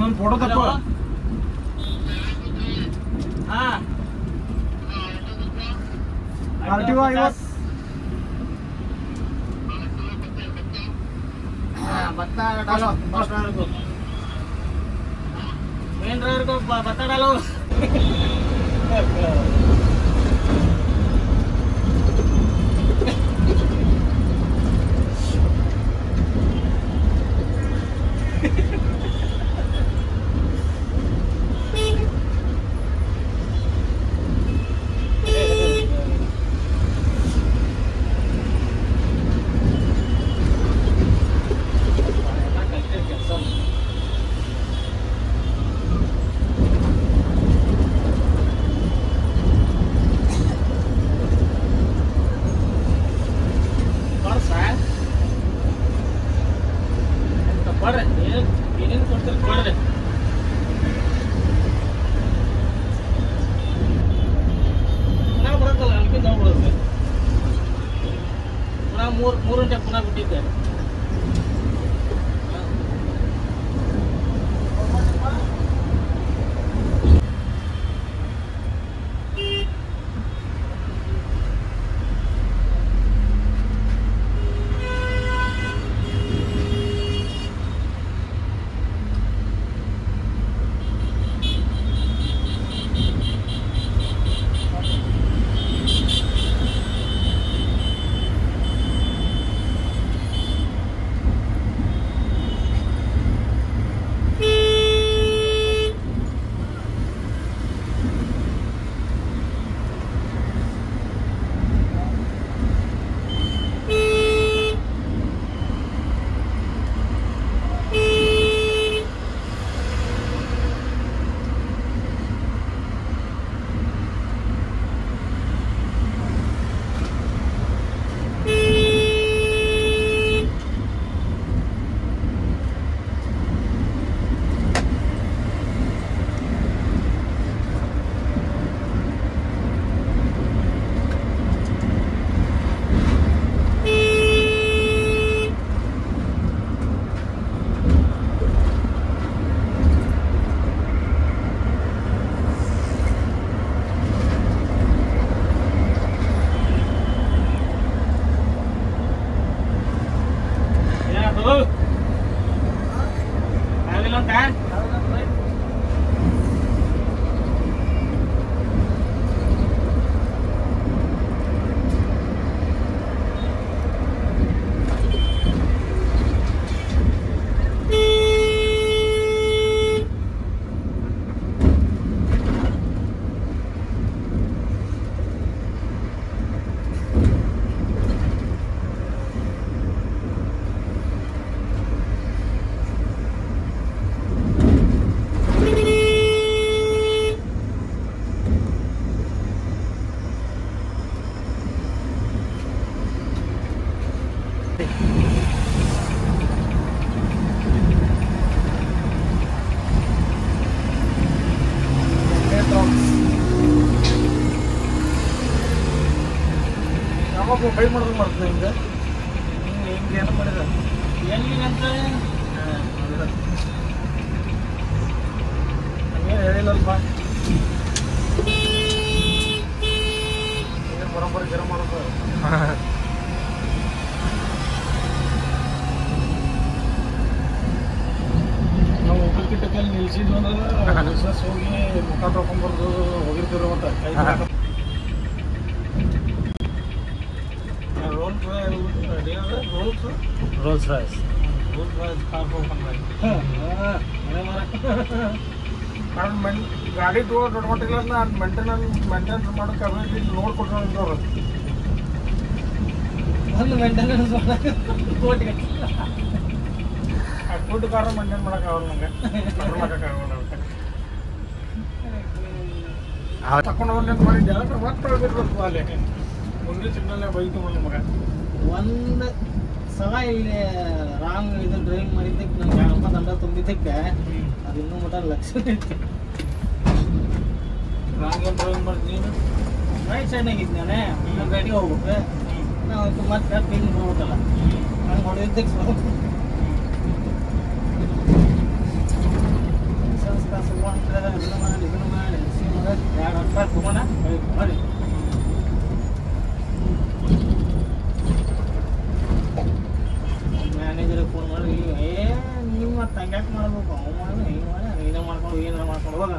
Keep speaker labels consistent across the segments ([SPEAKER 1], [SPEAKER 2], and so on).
[SPEAKER 1] ಒಂದೊಂದು ಫೋಟೋ ತಪ್ಪ
[SPEAKER 2] ಹಾ
[SPEAKER 1] ಆರ್ ಟಿ ಒ ಐವತ್ತು
[SPEAKER 2] ಹಾ, ಭತ್ತ ಡಾಲು ಫಸ್ಟ್ ಡ್ರೈವರ್ಗೂ ಮೇನ್ ಡ್ರೈವರ್ಗೂ ಬ- ಭತ್ತ ಡಾಲು ಎಲ್ಲ ಕಲ್ತಿರೋ ಕೆಲಸ ಬರ್ಸ ಎಂತ ಬರ್ರಿ ಏನ್ ಏನೇನು ಕೊಡ್ತೀರಿ ಕೊಡ್ರಿ ಪುನಃ ಬರೋದಲ್ಲ ಅದಕ್ಕೆ ನಾವು ಬಿಡುತ್ತೆ ಪುನಃ ಮೂರು ಮೂರು ಗಂಟೆ ಪುನಃ ಬಿಟ್ಟಿದ್ದೆ ಏನಾಯ್ತು ಆಗಿಲ್ಲ ಅಂತ
[SPEAKER 1] ಯಾವಾಗ ಫೈಲ್ ಮಾಡಿದ್ರೆ ಮಾಡ್ತದೆ ಹಿಂಗೆ ಹಿಂಗೆ ಹಿಂಗೆ ಏನೋ ಮಾಡಿದ
[SPEAKER 2] ಎಲ್ಲಿಗಂತ
[SPEAKER 1] ಹಂಗೇನು ಹೇಳಿಲ್ಲಲ್ಪ ಬರೋಬ್ಬರಿ ಜರ ಮಾಡೋದು ನಾವು ಟಿಕೆಟಲ್ಲಿ ನಿಲ್ಸಿದ್ವಿ ಅಂದ್ರೆ ಬಿಸ್ನೆಸ್ ಹೋಗಿ ಮುಖ ತೊಗೊಂಬರ್ದು ಹೋಗಿರ್ತೀವಿ ಮತ್ತೆ ಕೈ roll Rolls
[SPEAKER 2] Rolls Royce
[SPEAKER 1] Rolls Royce car ನಾನು ಮೆನ್ ಗಾಡಿ ತಗೋ ದೊಡ್ಡ ಮಟ್ಟಿಲ್ಲ ನಾನು ಮೇಂಟೆನೆನ್ಸ್ ಮೇಂಟೆನೆನ್ಸ್ ಮಾಡೋಕೆ ಅಭಿವೃದ್ಧಿ ನೋಡ್ಕೊಟ್ರು ಅವ್ರು
[SPEAKER 2] ಒಂದು ಮೇಂಟೆನೆನ್ಸ್ ಕೋಟಿ
[SPEAKER 1] ಆ ದೊಡ್ಡ ಕಾರ್ ಮೇಂಟೈನ್ ಮಾಡೋಕ್ಕಾಗಲ್ಲ ನಂಗೆ ಕಂಟ್ರೋಲ್ ಮಾಡೋಕ್ಕಾಗಲ್ಲ ತಕೊಂಡು ಹೋಗ್ಲಿ ಮಾಡಿದ್ದೆ ಆದ್ರೆ ಮತ್ತೆ ಹೋಗಿರ್ಬೇಕು ಅಲ್ಲಿ ಮುಂದೆ ಸಿಗ್ನಲ್ಲೇ ಬೈತು ನನ್ನ ಮಗ
[SPEAKER 2] ಒಂದು ಸಲ ಇಲ್ಲಿ ರಾಂಗ್ ಇದು ಡ್ರೈವಿಂಗ್ ಮಾಡಿದ್ದಕ್ಕೆ ನಂಗೆ ಯಾರಪ್ಪ ದಂಡ ತುಂಬಿದ್ದಕ್ಕೆ ಅದು ಇನ್ನೂ ಮಟ ಲಕ್ಷ ಐತಿ
[SPEAKER 1] ರಾಂಗ್ ಏನು ಡ್ರೈವಿಂಗ್ ಮಾಡ್ತೀನಿ ನೀನು
[SPEAKER 2] ರೈಟ್ ಸೈಡ್ನಾಗಿದ್ದು ನಾನೇ ನಮ್ಮ ಗಾಡಿಗೆ ಹೋಗ್ಬೇಕು ನಾವು ಮತ್ತೆ ಪಿಂಗ್ ಹೋಗ್ಬೇಕಲ್ಲ ಹಂಗೆ ಹೊಡೆದಿದ್ದಕ್ಕೆ ಸ್ವಲ್ಪ ಅಂತಂದ್ರೆ ಇದನ್ನ ಮಾಡಿ ಇದನ್ನ ಮಾಡಿ ಎಸಿ ಮಾಡಿ ಎರಡು ರೂಪಾಯಿ ತಗೊಂಡ ಮಾಡಿ ಮ್ಯಾನೇಜರ್ಗೆ ಫೋನ್ ಮಾಡಿ ಏ ನೀವು ಮತ್ತೆ ಹಂಗ್ಯಾಕೆ ಮಾಡ್ಬೇಕು ಅವ್ನು ಮಾಡಿ ಹಿಂಗೆ ಮಾಡಿ ನೀನೇ ಮಾಡ್ಕೊಂಡು ಏನಾರ ಮಾಡ್ಕೊಂಡು ಹೋಗ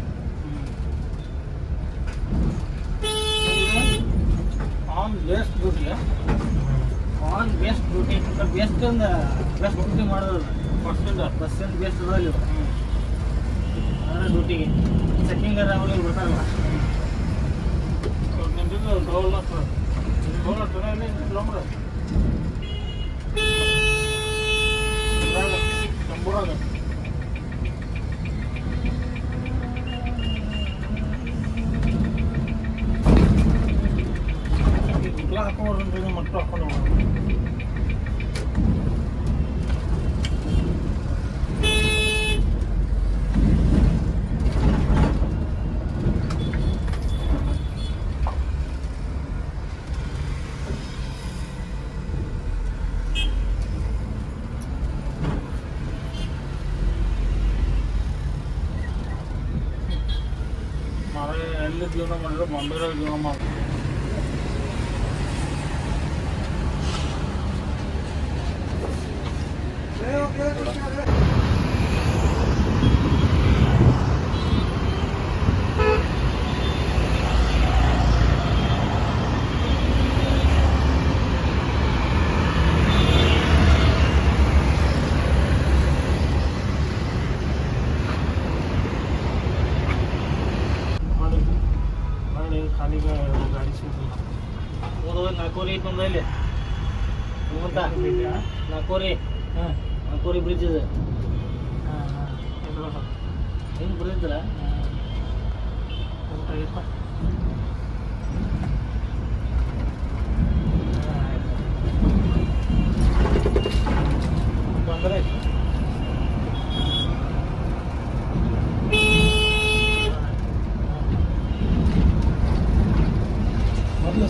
[SPEAKER 1] ಆನ್ ಲೇಸ್ duty
[SPEAKER 2] on best duty best ಅಂದ ಬೆಸ್ಟ್ ಡ್ಯೂಟಿ ಮಾಡೋದು
[SPEAKER 1] ಫಸ್ಟಿಂದ
[SPEAKER 2] ಬಸ್ಸಿಂದ ಬೆಸ್ಟ್ ಅದಾವಲ್ಲಿ ಅಂದ್ರೆ ಡ್ಯೂಟಿಗೆ ಚೆಕಿಂಗ್ ಅವಳಿಗೆ ಬರ್ತಾರಲ್ಲ
[SPEAKER 1] ನಿಂತಿದ್ದು ಡೋಲ್ ಹತ್ರ ಡೋಲ್ ಹತ್ರ ಕಿಲೋಮೀಟರ್ ಶಂಭೂರಾಗ ಗುಡ್ಲ ಹಾಕೊಂಡ್ರಿ ಮಕ್ಕಳು ಹಾಕೊಂಡು ಮಾರೇ ಎಲ್ಲಿ ಜೀವನ ಮಾಡಿದ್ರು ಬಾಂಬೆದಾಗ ಜೀವನ ಮಾಡಿ ಮಾಡಿದ್ವಿ ಮಾಡಿ ಖಾಲಿಗೆ ಗಾಡಿ ಸಿಗ್ತಿಲ್ಲ
[SPEAKER 2] ಹೋದ ನಾಲ್ಕೂರಿ ಐತೆ ನಮ್ದು ಇಲ್ಲಿ ನಿಮ್ಮಂತ ನಾಲ್ಕೂರಿ
[SPEAKER 1] ಹಾಂ
[SPEAKER 2] ನಾಲ್ಕೂರಿ ಬ್ರಿಡ್ಜ್ ಇದೆ
[SPEAKER 1] ಹಾಂ ಹಾಂ ಇದ್ರಲ್ಲ
[SPEAKER 2] ಹಿಂಗೆ ಬರೆದಿದ್ರ
[SPEAKER 1] ಊಟ ಬಂದರೆ ಮೊದಲು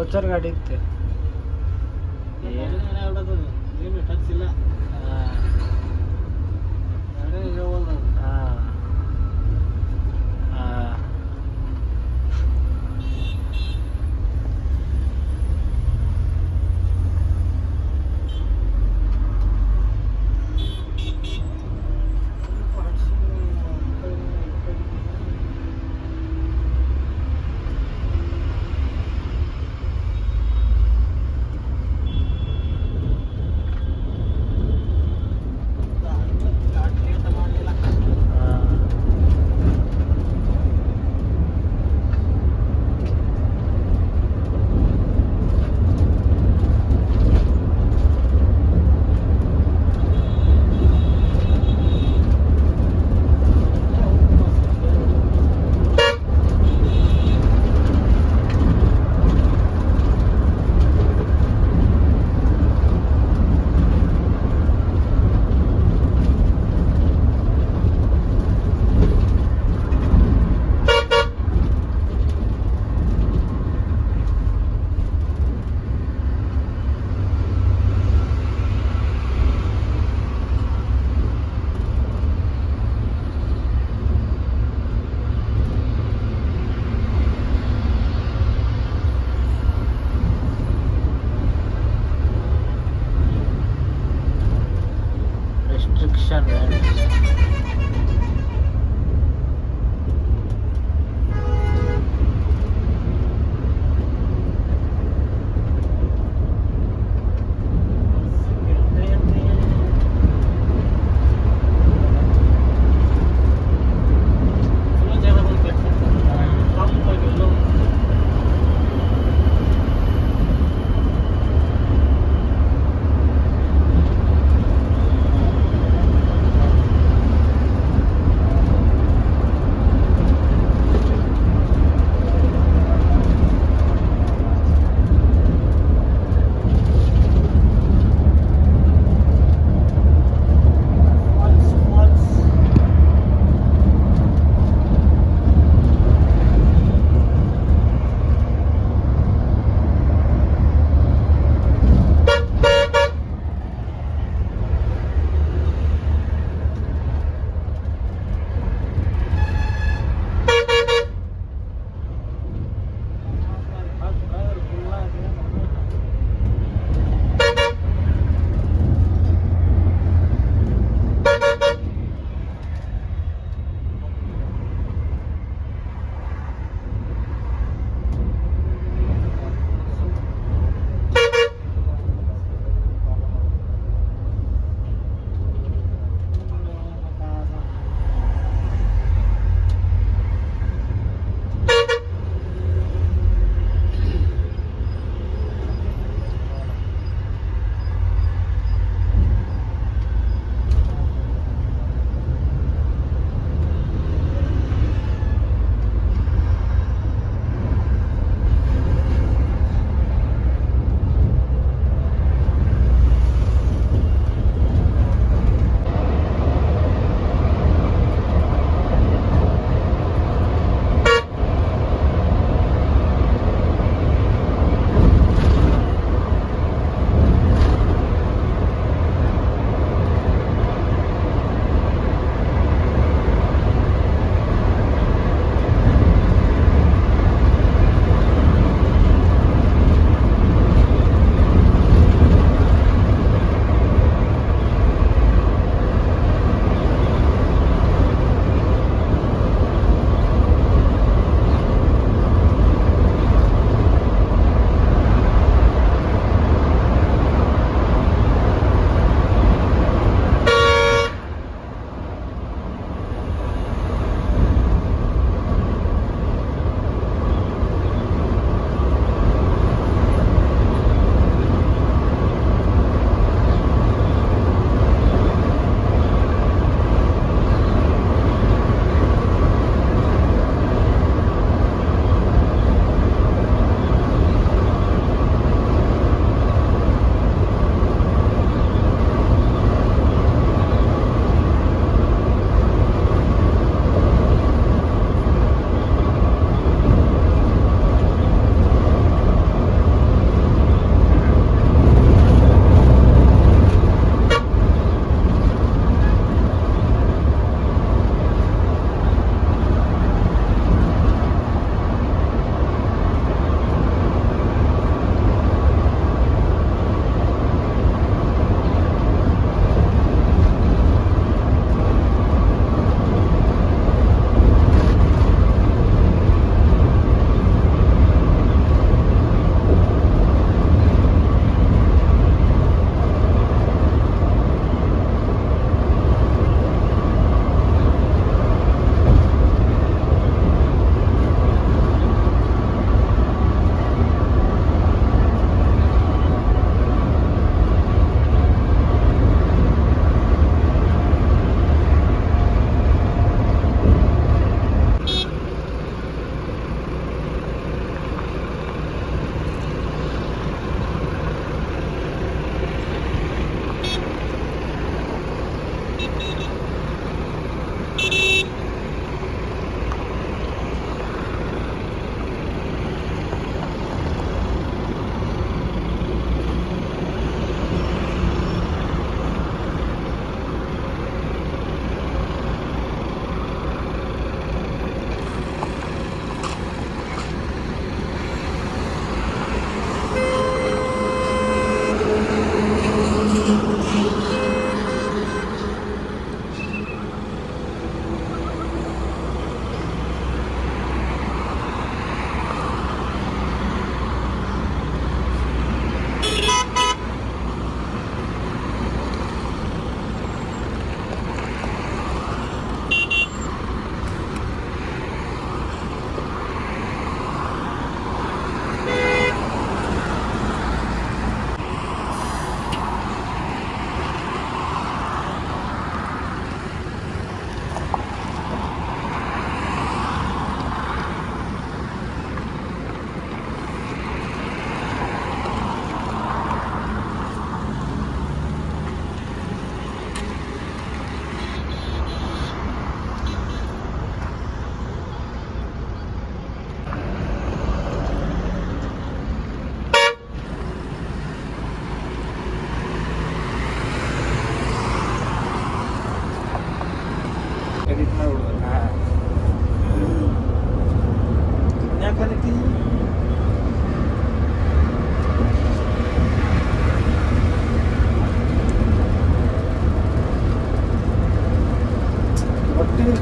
[SPEAKER 3] ವೌಚರ್ ಗಾಡಿ ಇತ್ತು
[SPEAKER 2] ಏನು ಟಚ್ ಇಲ್ಲ ಗಾಡಿ ಇರೋವಲ್ಲ ಅದು.
[SPEAKER 3] ಹಾಂ ಹಾಂ
[SPEAKER 2] ಗಾಡಿ ಲೇಟ್ ಮಾಡಿಲ್ಲ
[SPEAKER 3] ಹಾಂ ರೆಸ್ಟ್ರಿಕ್ಷನ್
[SPEAKER 2] ಚಲೋ ಜಾಗ ಬಂತು ತಂಪಾಗಿ ಎಲ್ಲೋ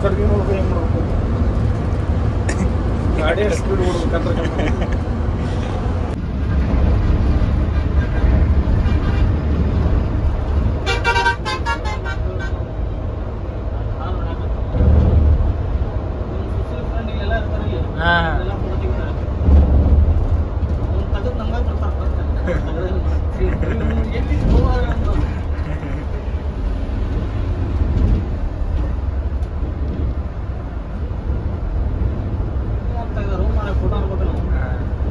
[SPEAKER 1] ಕಡ್ಗೆ ನೋಡ್ಬೇಕು ಹೆಂಗ್ ಮಾಡ್ಬೇಕು ಗಾಡಿ ಸ್ಪೀಡ್ ಓಡ್ಬೇಕಂದ್ರೆ
[SPEAKER 3] ಹಾ.
[SPEAKER 2] ಫೋಟೋ ಅನ್ಬೇಕು ನಾವು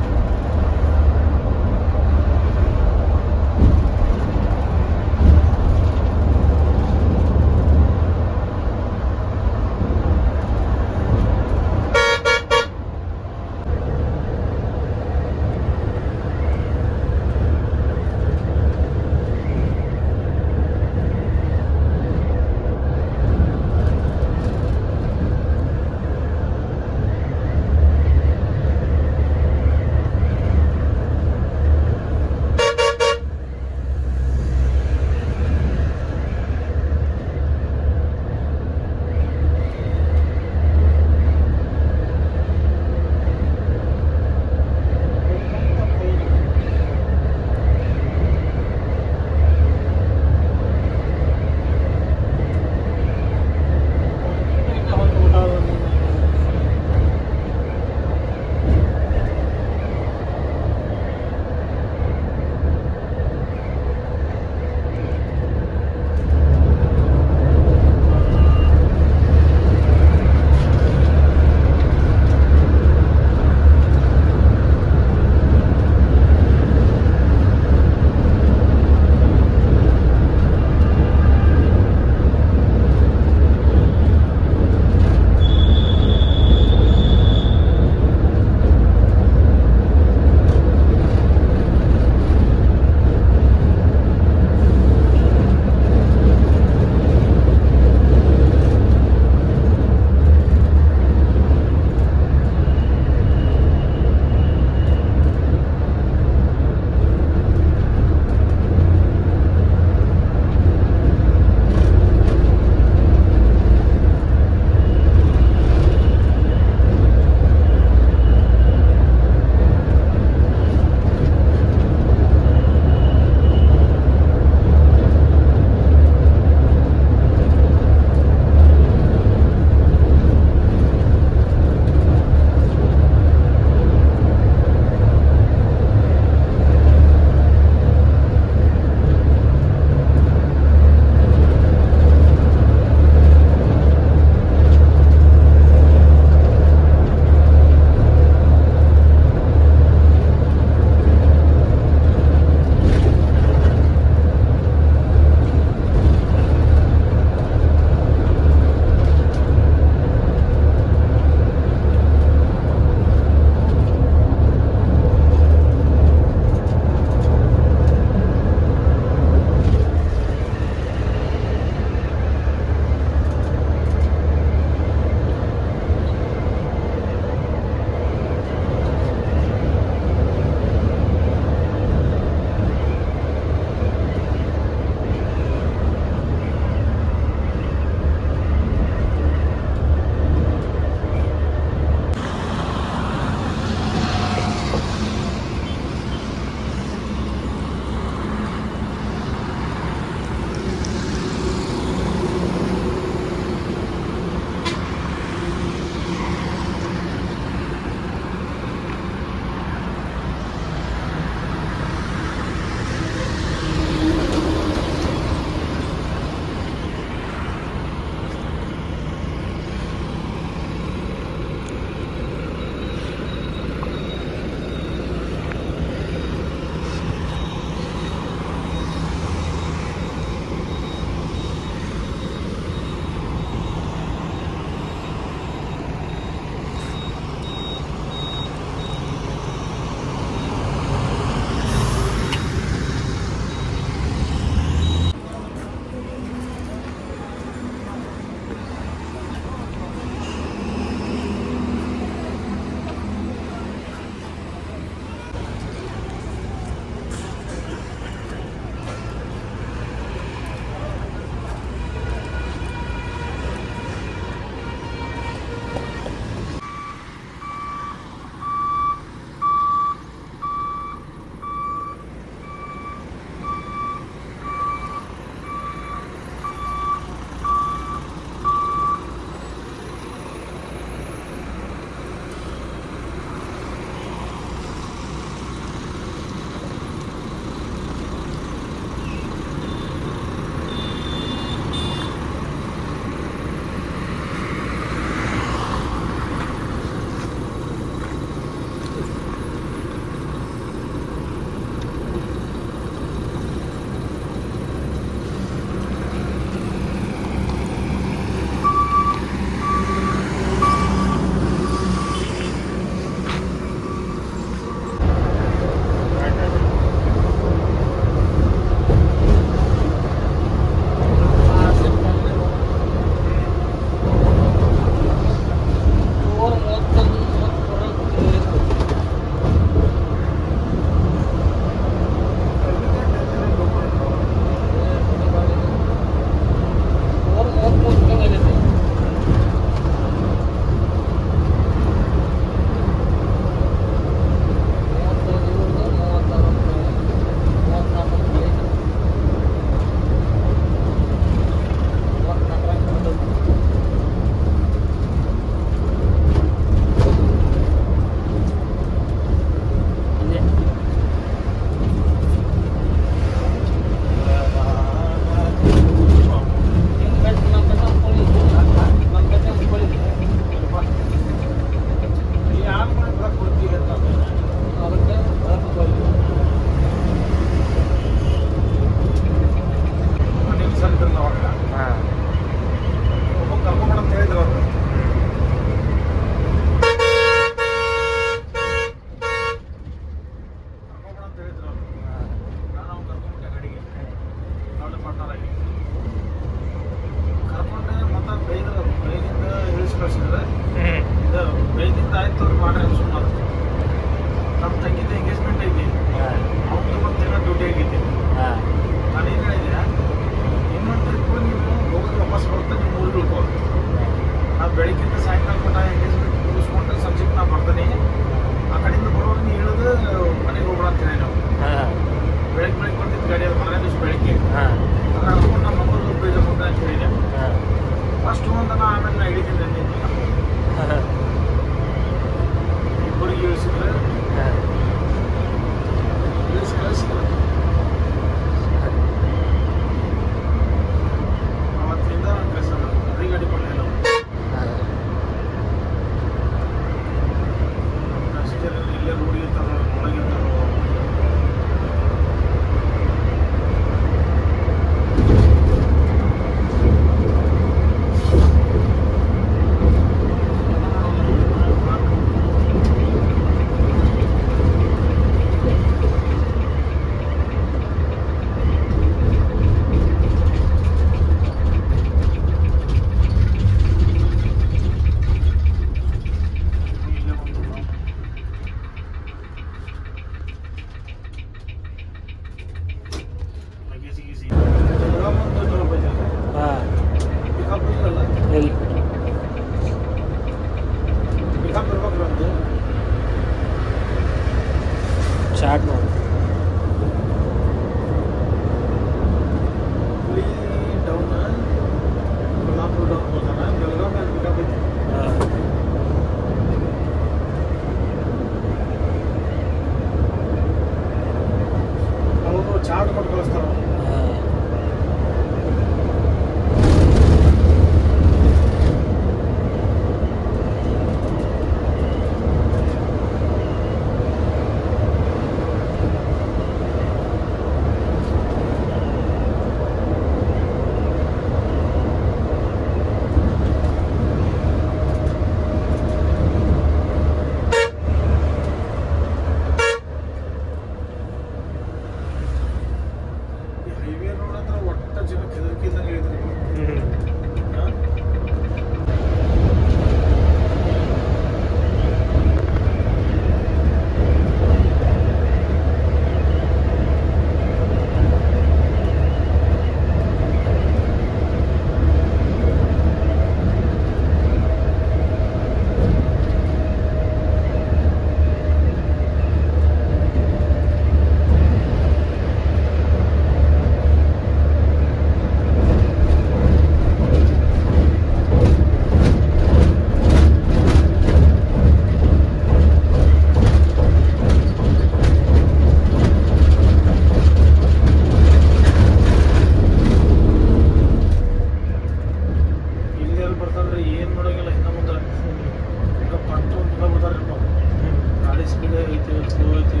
[SPEAKER 3] ಸ್ಪೀಡ್ ಐತಿ ಸ್ಲೋ ಐತಿ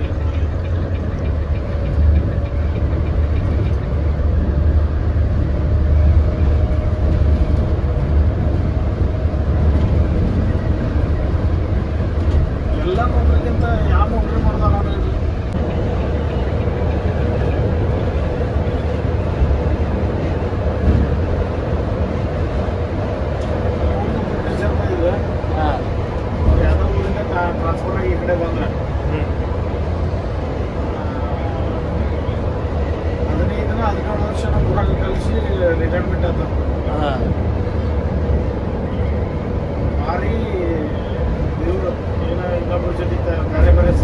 [SPEAKER 1] ಎಲ್ಲ ನೌಕರಿಗಿಂತ ಯಾವ ನೌಕರಿ ಮಾಡ್ದಾರ ಇದು ಟೀಚರ್ ಇದೆ
[SPEAKER 3] ಹಾಂ
[SPEAKER 1] ಯಾವುದೋ ಊರಿಂದ ಟ್ರಾನ್ಸ್ಫರ್ ಆಗಿ ಈ ಕಡೆ ಬಂದ್ರೆ ಹದಿನೈದು ದಿನ ಹದಿನೇಳು ವರ್ಷ ನಮ್ಮ ಊರಾಗ ಕಲಿಸಿ ರಿಟೈರ್ಮೆಂಟ್ ಆತ
[SPEAKER 3] ಹಾಂ
[SPEAKER 1] ಭಾರಿ ಇವರು ಏನೋ ಇನ್ನೊಬ್ರ ಜೊತೆ ತ- ಬೇರೆ ಬೇರೆ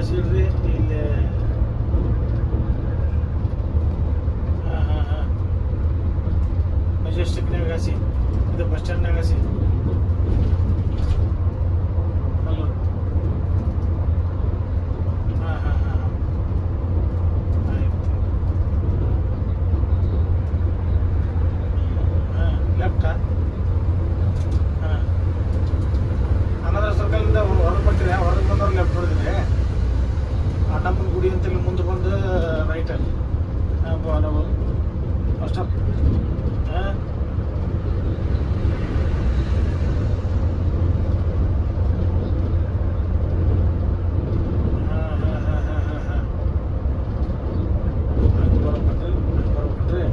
[SPEAKER 4] ತಹಸೀಲ್ರಿ ಇಲ್ಲಿ ಹಾಂ ಹಾಂ ಹಾಂ ಮೆಜೆಸ್ಟಿಕ್ನಾಗ ಹಸಿ ಇದು ಬಸ್ ಸ್ಟ್ಯಾಂಡ್ನಾಗ ಹಸಿ ಹಲೋ ಹಾಂ ಹಾಂ ಹಾಂ ಆಯ್ತು ಹಾಂ ಲೆಫ್ಟಾ ಹಾಂ ಅನಾಥ ಸರ್ಕಲಿಂದ ಹೊರಗೆ ಬರ್ತೀರಿ ಹೊರಗೆ ಬಂದವ್ರು ಲೆಫ್ಟ್ ಹೊಡೆದಿರಿ ಅಣ್ಣಮ್ಮನ ಗುಡಿ ಅಂತ ಇಲ್ಲಿ ಮುಂದೆ ಬಂದು ರೈಟ್ ನಾವು ಫಸ್ಟ್ ಹಾಂ ಹಾಂ ಹಾಂ ಹಾಂ ಹಾಂ ಹಾಂ ಹಾಂ ಹಂಗೆ ಬರ್ಬೇಕಂದ್ರೆ ಹಂಗೆ ಬರ್ಬೇಕಂದ್ರೆ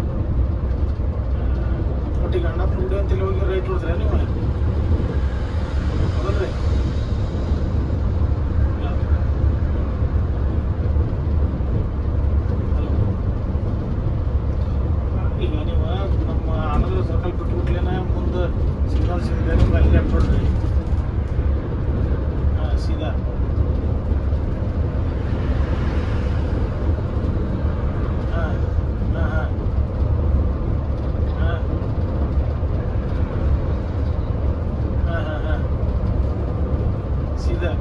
[SPEAKER 4] ಒಟ್ಟಿಗೆ ಅಣ್ಣಪ್ಪನ ಗುಡಿ ಅಂತ ಇಲ್ಲಿ ಹೋಗಿ ರೈಟ್ ಹೊಡೆದ್ರೆ ನೀವು ಹೌದಲ್ರಿ ಇಲ್ಲ. ಹಲೋ. ಈಗ ನೀವು ನಮ್ಮ ಆನಂದ ಸರ್ಕಲ್ ಬಿಟ್ಬಿಟ್ಲೇನ ಮುಂದೆ ಸಿಗ್ನಲ್ ಸಿಗದೆ ನಿಮ್ಗೆ ಅಲ್ಲಿ ಲೆಫ್ಟ್ ಹೊಡ್ರಿ ಹಾಂ ಸೀದಾ ಹಾಂ ಹಾಂ ಹಾಂ ಹಾಂ ಹಾಂ ಹಾಂ ಹಾಂ ಸೀದಾ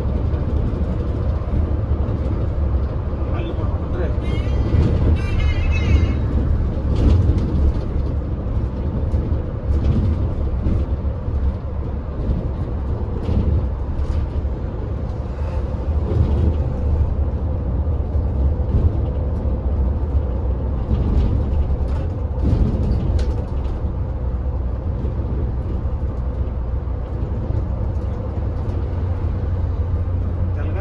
[SPEAKER 4] ಅಲ್ಲಿ ಬರ್ಬೇಕಂದ್ರೆ ತೆಲಂಗಾಣ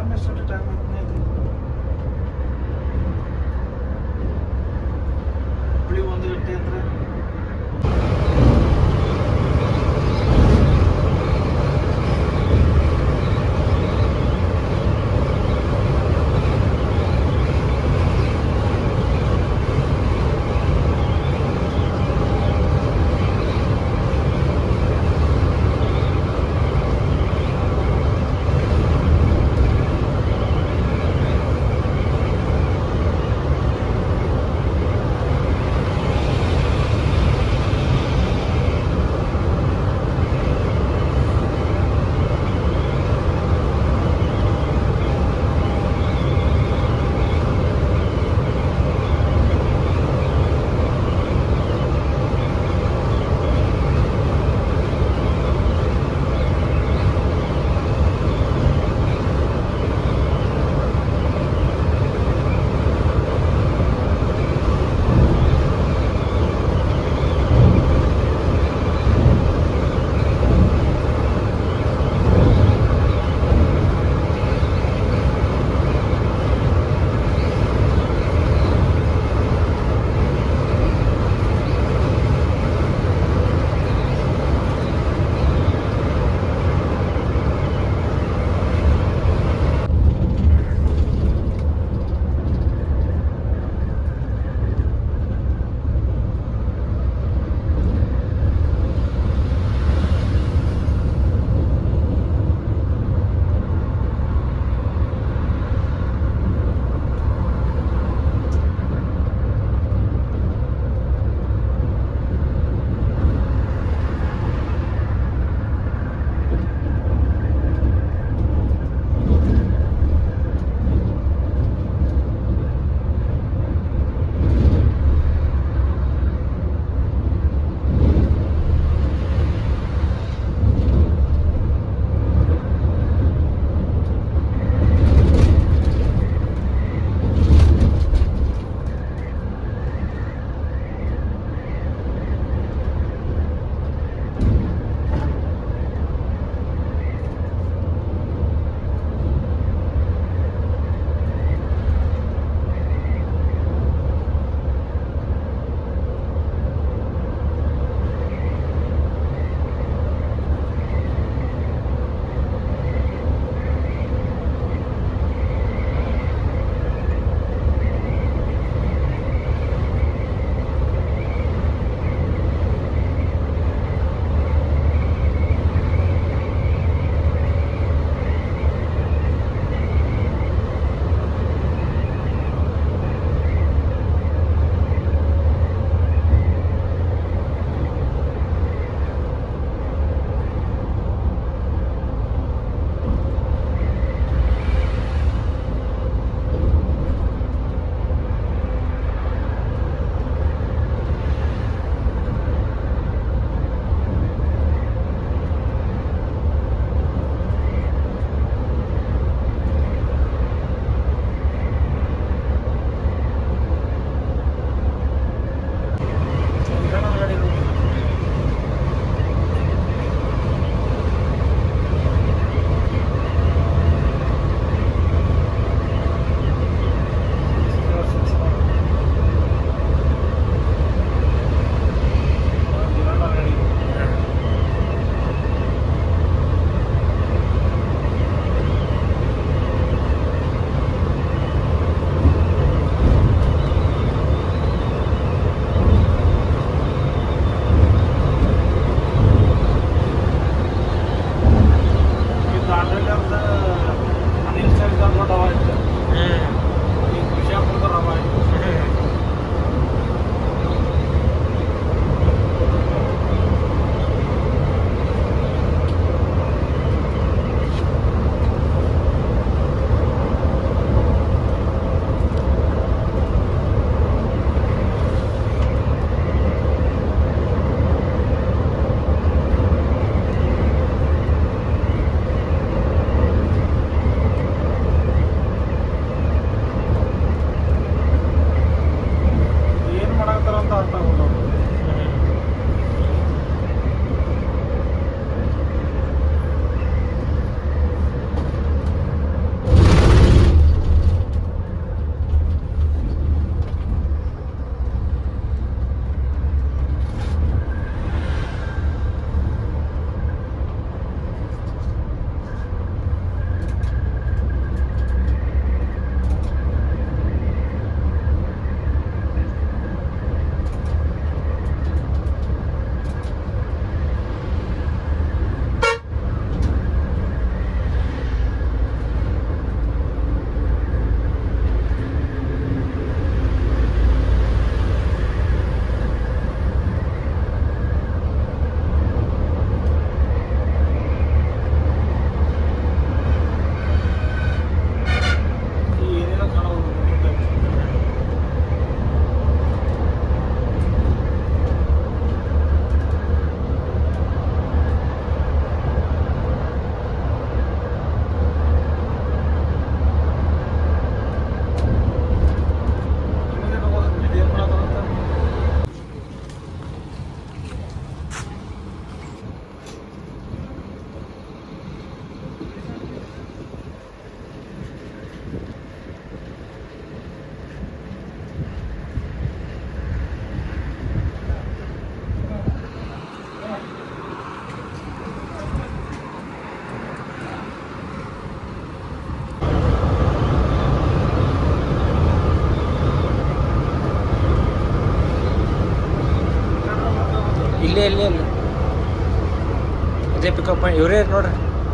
[SPEAKER 3] ಎಲ್ಲಿ ಇಲ್ಲ ಅದೇ ಪಿಕಪ್ ಮಾಡಿ ಇವರೇ ನೋಡ್ರಿ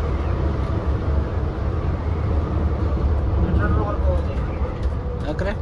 [SPEAKER 3] ಯಾಕ್ರೆ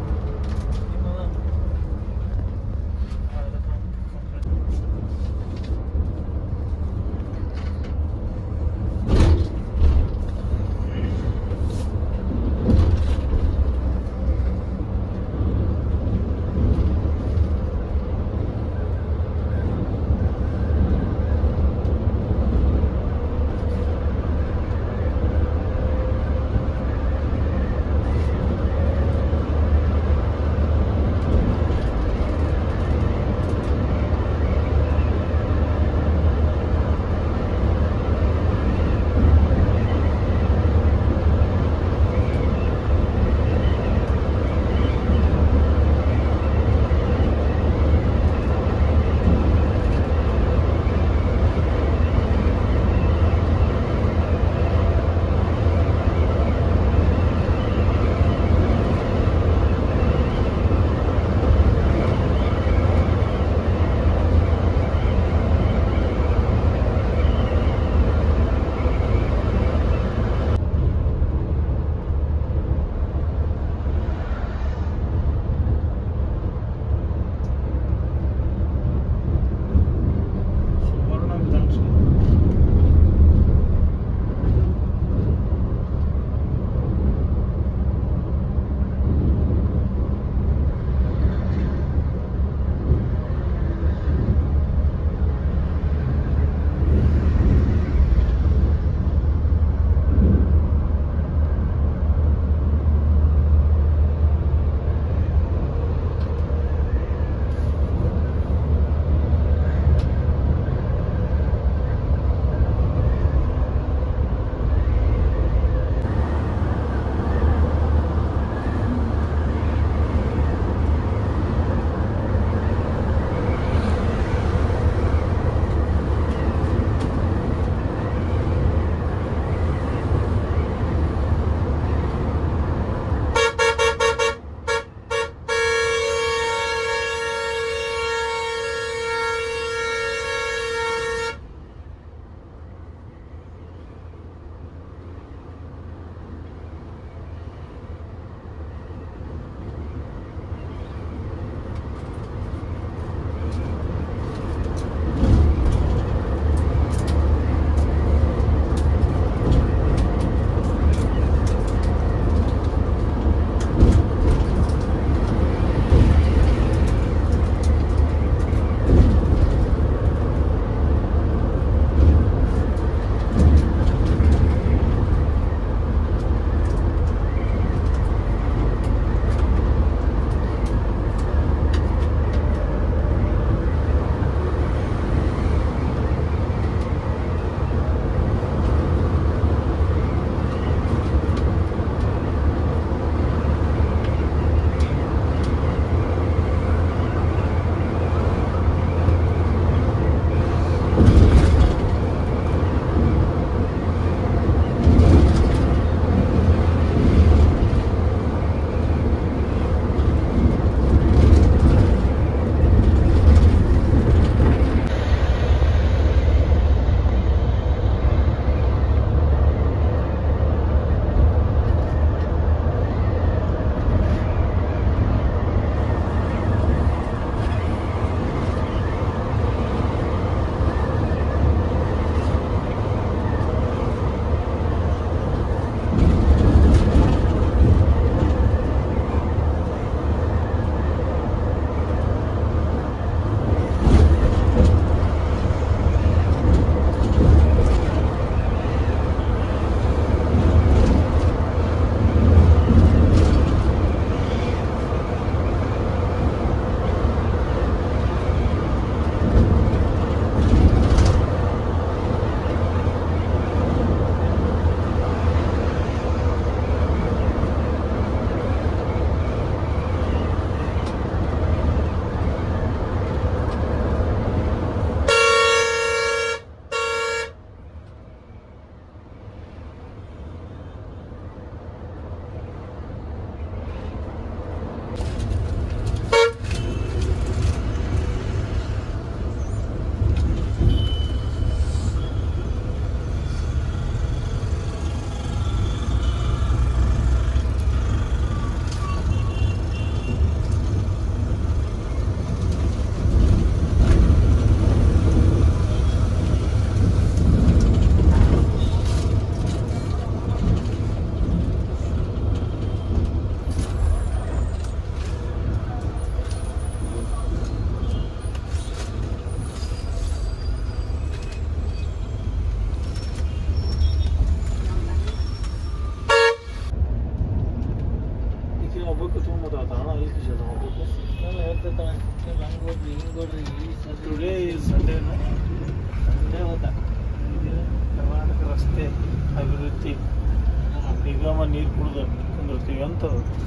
[SPEAKER 4] ಆಫೀಸ್
[SPEAKER 2] ಸಿಗ್ನಲ್ ಹೇಳ್ತಿರ್ತಾಳೆ ನೀವು ಹಂಗೆ ಹೋಗ್ರಿ ಹಿಂಗೆ ಹೋಗ್ರಿ ಈ ಸರಿ
[SPEAKER 4] ಟುಡೇ ಇಸ್ ಸಂಡೇ
[SPEAKER 2] ಸಂಡೇ ಹೋದ
[SPEAKER 4] ಕರ್ನಾಟಕ ರಸ್ತೆ ಅಭಿವೃದ್ಧಿ ನಿಗಮ ನೀರು ಕುಡಿದು ಕುಂದಿರ್ತೀವಿ ಅಂತ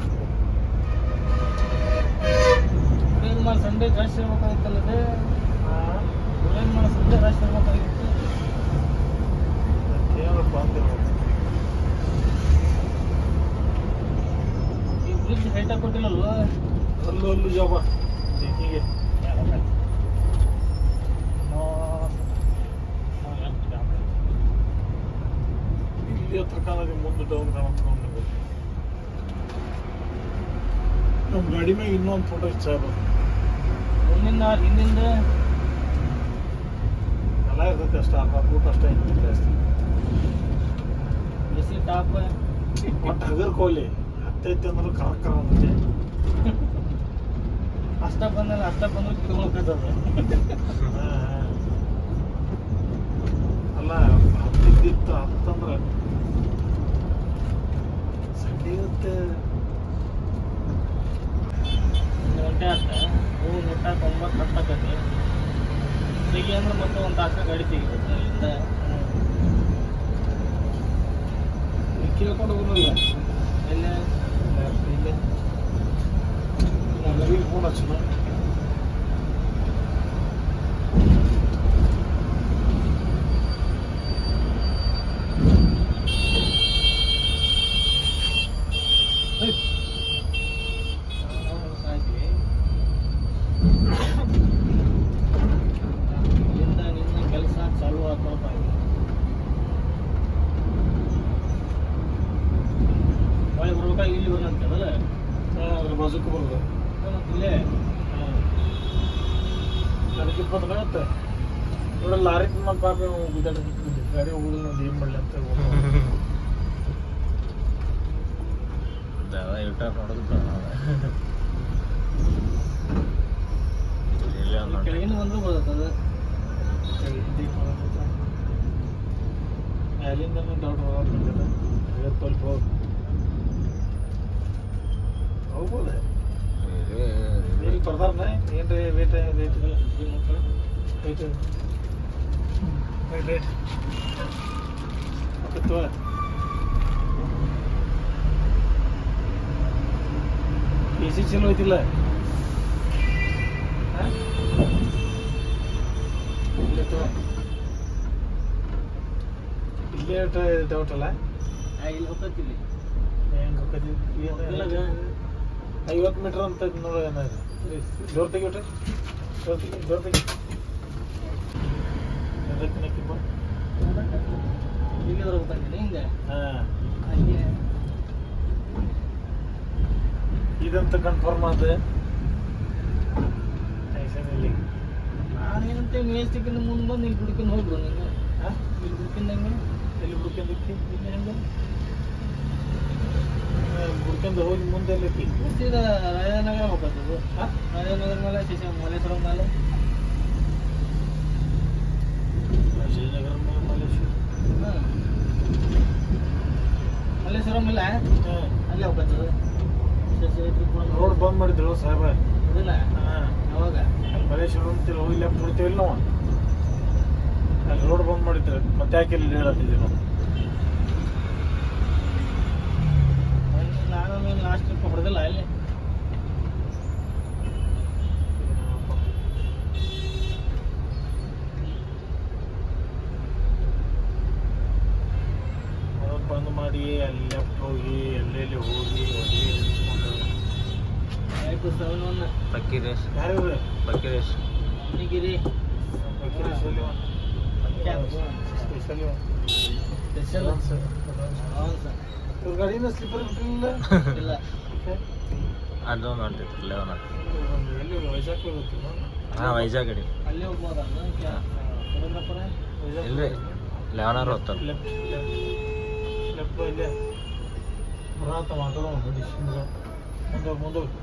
[SPEAKER 2] ಏನು ಮಾಡಿ ಸಂಡೇ ರಶ್ ಇರ್ಬೇಕಾಗಿತ್ತಲ್ಲ ಏನು ಮಾಡಿ ಸಂಡೇ ರಶ್ ಇರ್ಬೇಕಾಗಿತ್ತು
[SPEAKER 4] ಏನಪ್ಪ ಅಂತಿರ್ಬೋದು
[SPEAKER 2] ಈ ಬ್ರಿಡ್ಜ್ ಹೈಟ ಕೊಟ್ಟಿಲ್ಲಲ್ವ
[SPEAKER 4] ಅಲ್ಲೂ ಅಲ್ಲೂ ಜಾಬ ಹೀಗೆ ಇಲ್ಲಿ ಹತ್ರ ಕಾಣೋದು ಮುಂದೆ ಡೌನ್ ಕಾಣುತ್ತೆ ನೋಡಿ ನಮ್ಮ ಗಾಡಿ ಮ್ಯಾಗ ಇನ್ನೊಂದು ಫೋಟೋ ಇಷ್ಟ
[SPEAKER 2] ಮುಂದಿಂದ ಹಿಂದಿಂದ
[SPEAKER 4] ಎಲ್ಲ ಇರ್ತೈತೆ ಅಷ್ಟು ಅರ್ಧ ಫೂಟ್ ಅಷ್ಟೇ ಐತಿ ಜಾಸ್ತಿ
[SPEAKER 2] ಬಿಸಿ ಟಾಪ್
[SPEAKER 4] ಒಟ್ಟು ಹಗರ್ ಕೋಲಿ ಹತ್ತೈತಿ ಅಂದ್ರೆ ಕರಕ್ ಕರ ಅಂತೈತಿ
[SPEAKER 2] ಅಷ್ಟ ಬಂದ್ರೆ ಅಷ್ಟ ಬಂದ್ರೆ ಕಿತ್ಕೊಳ್ಕತ್ತದ
[SPEAKER 4] ಹಾ, ಹಾ. ಅಲ್ಲ ಹತ್ತಿದ್ದಿತ್ತು ಹತ್ತಂದ್ರೆ ಸಂಡೆ ಇವತ್ತು
[SPEAKER 2] ಒಂದು ಗಂಟೆ ಆತ ಹೂ ಮುಟ್ಟಾಕ ಒಂಬತ್ತು ಹತ್ತಾಕತಿ ತೆಗಿ ಅಂದ್ರೆ ಮತ್ತೆ ಒಂದು ತಾಸ ಗಾಡಿ ತೆಗಿಬೇಕು ಅಲ್ಲಿಂದ
[SPEAKER 4] ಕೇಳ್ಕೊಂಡು ಹೋಗೋದಿಲ್ಲ
[SPEAKER 2] ಎಲ್ಲೇ
[SPEAKER 4] ಇಲ್ಲೇ ರವಿಗೆ ಫೋನ್ ಹಚ್ಚೋಣ
[SPEAKER 2] ಸಾಯ್ತೀವಿ ಇಲ್ಲಿಂದ ನಿನ್ನ ಕೆಲಸ ಚಾಲು ಆಗ್ತಪ್ಪ ಹೊಳೆ ಬರ್ಬೇಕಾಗಿ ಇಲ್ಲಿ ಬರಂತದಲ್ಲ
[SPEAKER 4] ಅದ್ರ ಬಾಜುಕು ಬರೋದು
[SPEAKER 2] ಮತ್ತೆ ಇಲ್ಲೇ
[SPEAKER 4] ಅದಕ್ಕೆ ಇಪ್ಪತ್ತು ಬರುತ್ತೆ ನೋಡ ಲಾರಿ ನಮ್ಮ ಪಾಪ ಗುದ್ದಾಡ ಗಾಡಿ ಹೋಗುದಿಲ್ಲ ನೋಡಿ ಏನ್ ಮಾಡ್ಲಿ ಅಂತ
[SPEAKER 3] ಯೂಟರ್ ನೋಡೋದು ಇಲ್ಲಿ ಒಂದು ನೋಡಿ.
[SPEAKER 2] ಕೆಳಗಿನ ಬಂದ್ರು ಬರ್ತದ
[SPEAKER 4] ಅಲ್ಲಿಂದ ಡೌಟ್ ಹೋಗೋದಿಲ್ಲ ಐವತ್ತು ಸ್ವಲ್ಪ ಹೋಗಿ ಹೋಗ್ಬೋದೆ ಇಲ್ಲಿ ಬರ್ತಾರನೆ ಏನ್ರಿ rate rate rate rate rate ಅಥವಾ ಎ ಸಿ ಚಲೋ ಐತಿಲ್ಲ ಹಾ? ಇಲ್ಲೇ ತಗೋ. ಇಲ್ಲೇ ಡೌಟ್ ಅಲ್ಲ
[SPEAKER 2] ಇಲ್ಲಿ ಹೋಗ್ತಿಲ್ಲಿ
[SPEAKER 4] ಹೆಂಗ್ ಹೋಗ್ತೈತಿ? ಏನು? ಐವತ್ತು ಮೀಟರ್ ಅಂತ ನೋಡ ಏನಾದ್ರು ಡೋರ್ ತೆಗಿಬಿಟ್ರೆ ಡೋರ್ ತೆಗಿ ಡೋರ್ ತೆಗಿ ಅದಕ್ಕೆ ನಕ್ಕಿ ಬಾ
[SPEAKER 2] ಇಲ್ಲಿಗೆ ಬರ್ಬೇಕಂತೀನಿ ಹಿಂಗೆ
[SPEAKER 4] ಹಾಂ
[SPEAKER 2] ಹಂಗೆ
[SPEAKER 4] ಇದಂತ ಕನ್ಫರ್ಮ್ ಆದ ಟೆನ್ಷನ್ ಇಲ್ಲ
[SPEAKER 2] ನಾನೇನಂತೆ ಮೇಸ್ಟಿಕ್ಕಿಂದ ಮುಂದೆ ಬಂದು ಇಲ್ಲಿ ಹುಡ್ಕೊಂಡು ಹೋಗ್ರು ನೀನು
[SPEAKER 4] ಹಾಂ
[SPEAKER 2] ಇಲ್ಲಿ ಹುಡ್ಕೊಂಡಂಗೆ
[SPEAKER 4] ಎಲ್ಲಿ ಹುಡ್ಕೊಂಡೈತಿ ಇಲ್ಲಿ ಹೆಂಗ ಹುಡ್ಕೊಂಡು ಹೋಗಿ ಮುಂದೆ ಎಲ್ಲೈತಿ
[SPEAKER 2] ಸೀದಾ ರಾಜನಗರ ಹೋಗ್ತದೆ
[SPEAKER 4] ಹಾಂ
[SPEAKER 2] ರಾಜನಗರ ಮೇಲೆ ಶಿಶ ಮಲೇಶ್ವರ ಮೇಲೆ
[SPEAKER 4] ಶ್ರೀನಗರ ಮೇಲೆ ಮಲೇಶ್ವರ
[SPEAKER 2] ಹಾಂ ಮಲ್ಲೇಶ್ವರ ಮೇಲೆ
[SPEAKER 4] ಹಾಂ
[SPEAKER 2] ಅಲ್ಲೇ ಹೋಗ್ತದೆ
[SPEAKER 4] ರೋಡ್ ಬಂದ್ ಮಾಡಿದ್ರು ಸಾಹೇಬ
[SPEAKER 2] ಅದಿಲ್ಲ
[SPEAKER 4] ಹಾಂ
[SPEAKER 2] ಯಾವಾಗ
[SPEAKER 4] ಅಲ್ಲಿ ಮಲೇಶ್ವರ ಅಂತೀವಿ ಹೋಗಿ ಲೆಫ್ಟ್ ಬಿಡ್ತೀವಿ ನಾವು ಅಲ್ಲಿ ರೋಡ್ ಬಂದ್ ಮಾಡಿದ್ರೆ ಮತ್ತೆ ಯಾಕೆ ಇಲ್ಲಿ ಹೇಳತ್ತಿದ್ವಿ ನಾವು
[SPEAKER 2] ನಾನು ಮೇಲೆ ಲಾಸ್ಟ್ ಟ್ರಿಪ್ ಹೊಡೆದಿಲ್ಲ ಅಲ್ಲಿ
[SPEAKER 4] ಅದನ್ನ ಬಂದ್ ಮಾಡಿ ಅಲ್ಲಿ ಲೆಫ್ಟ್ ಹೋಗಿ ಎಲ್ಲೆಲ್ಲಿ ಹೋಗಿ ಅಲ್ಲಿ ನಿಲ್ಸ್ಕೊಂಡು
[SPEAKER 2] ಆಯ್ತು ಸೆವೆನ್ ಒನ್
[SPEAKER 3] ಪಕ್ಕಿರೇಶ್
[SPEAKER 4] ಯಾರು
[SPEAKER 3] ಪಕ್ಕಿರೇಶ್
[SPEAKER 2] ಅಣ್ಣಿಗಿರಿ
[SPEAKER 4] ಸ್ಪೆಷಲಿ
[SPEAKER 2] ಸ್ಪೆಷಲ್ ಹೌದು ಸರ್
[SPEAKER 4] ಇವ್ರ ಗಾಡಿನ ಸ್ಲಿಪ್ಪರ್ ಬಿಟ್ಟಿಲ್ಲ
[SPEAKER 2] ಇಲ್ಲ
[SPEAKER 3] ಅದು ನೋಡ್ತಿತ್ತು ಲೆವನ್
[SPEAKER 4] ಎಲ್ಲಿ ವೈಜಾಗ್ ಹೋಗುತ್ತಿಲ್ಲ
[SPEAKER 3] ಹಾಂ ವೈಜಾಗ್ ಗಡಿ
[SPEAKER 2] ಅಲ್ಲಿ ಹೋಗ್ಬೋದಲ್ಲ ಸುರೇಂದ್ರಪುರ
[SPEAKER 3] ಇಲ್ರಿ ಲೆವನ್ ಅವರ್ ಹೋಗ್ತಾರೆ
[SPEAKER 4] ಲೆಫ್ಟ್ ಲೆಫ್ಟ್ ಲೆಫ್ಟ್ ಇಲ್ಲೇ ಬರತ್ತ ಮಾತಾಡೋ ನೋಡಿ ಮುಂದೋಗಿ ಮುಂದೋಗಿ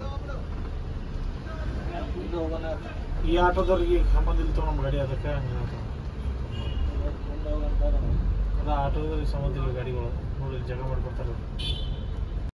[SPEAKER 2] ಇದು ಹೋಗೋಣ
[SPEAKER 4] ಈ ಆಟೋದವ್ರಿಗೆ ಸಂಬಂಧ ಇಲ್ಲ ನಮ್ಮ ಗಾಡಿ ಅದಕ್ಕೆ ಹಂಗೆ
[SPEAKER 2] ಮುಂದೆ ಹೋಗಂತಾರೆ
[SPEAKER 4] ಅದ ಆಟೋದವ್ರಿಗೆ ಸಂಬಂಧ ಇಲ್ಲ ಗಾಡಿಗಳು ನೋಡಿ ಇಲ್ಲಿ ಜಾಗ ಮಾಡ್ಕೊಡ್ತಾರೆ